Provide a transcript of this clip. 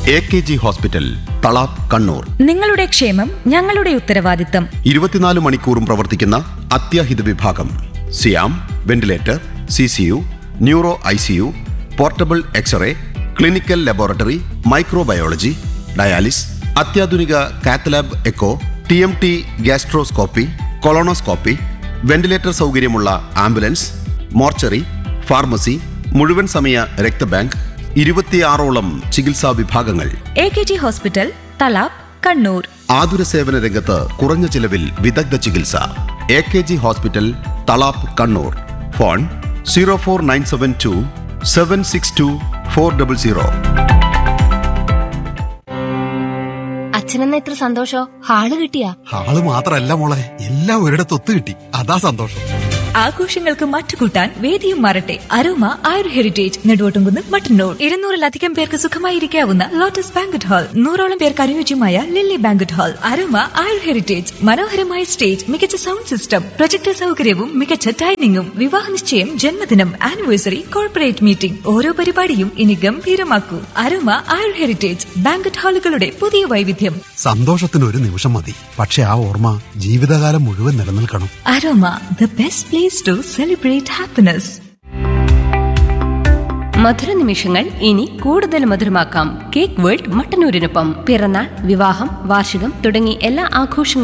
A K G hospital Thalap Kannur നിങ്ങളുടെ ക്ഷേമം ഞങ്ങളുടെ ഉത്തരവാദിത്തം ഇരുപത്തിനാല് മണിക്കൂറും പ്രവർത്തിക്കുന്ന അത്യാഹിത വിഭാഗം സിയാം ventilator C C U neuro I C U portable x-ray clinical laboratory microbiology dialysis അത്യാധുനിക cath lab echo T M T gastroscopy colonoscopy ventilator സൗകര്യമുള്ള ആംബുലൻസ് മോർച്ചറി ഫാർമസി മുഴുവൻ സമയ രക്തബാങ്ക് ഇരുപത്തിയാറോളം ചികിത്സാ വിഭാഗങ്ങൾ A K G hospital Thalap Kannur ആതുര സേവന രംഗത്ത് കുറഞ്ഞ ചിലവിൽ വിദഗ്ധ ചികിത്സ A K G hospital Thalap Kannur phone zero four nine seven two seven six two four double zero അച്ഛനെന്ന ഇത്ര സന്തോഷോ ഹാള് കിട്ടിയാ ആള് മാത്രല്ല മോളെ എല്ലാം ഒരിടത്ത് ഒത്തു കിട്ടി അതാ സന്തോഷം ആഘോഷങ്ങൾക്ക് മറ്റുകൂട്ടാൻ വേദിയും മാറട്ടെ അരോമ ആയുർ ഹെറിറ്റേജ് നെടുവോട്ടുംകുന്ന് മട്ടന്നൂർ ഇരുന്നൂറിലധികം പേർക്ക് സുഖമായിരിക്കാവുന്ന ലോട്ടസ് ബാങ്കറ്റ് ഹാൾ നൂറോളം പേർക്ക് അനുയോജ്യമായ Lily banquet hall Aroma Ayur Heritage മനോഹരമായ സ്റ്റേജ് മികച്ച സൗണ്ട് സിസ്റ്റം പ്രൊജക്ടർ സൗകര്യവും മികച്ച ഡൈനിങ്ങും വിവാഹ നിശ്ചയം ജന്മദിനം ആനിവേഴ്സറി കോർപ്പറേറ്റ് മീറ്റിംഗ് ഓരോ പരിപാടിയും ഇനി ഗംഭീരമാക്കൂ അരോമ ആയുർ ഹെറിറ്റേജ് ബാങ്കറ്റ് ഹാളുകളുടെ പുതിയ വൈവിധ്യം സന്തോഷത്തിന് ഒരു നിമിഷം മതി പക്ഷെ ആ ഓർമ്മ ജീവിതകാലം മുഴുവൻ നിലനിൽക്കണം Aroma the best place to celebrate happiness മധുര നിമിഷങ്ങൾ ഇനി കൂടുതൽ മധുരമാക്കാം കേക്ക് വേൾഡ് മട്ടന്നൂരിനൊപ്പം പിറന്നാൾ വിവാഹം വാർഷികം തുടങ്ങി എല്ലാ ആഘോഷങ്ങളും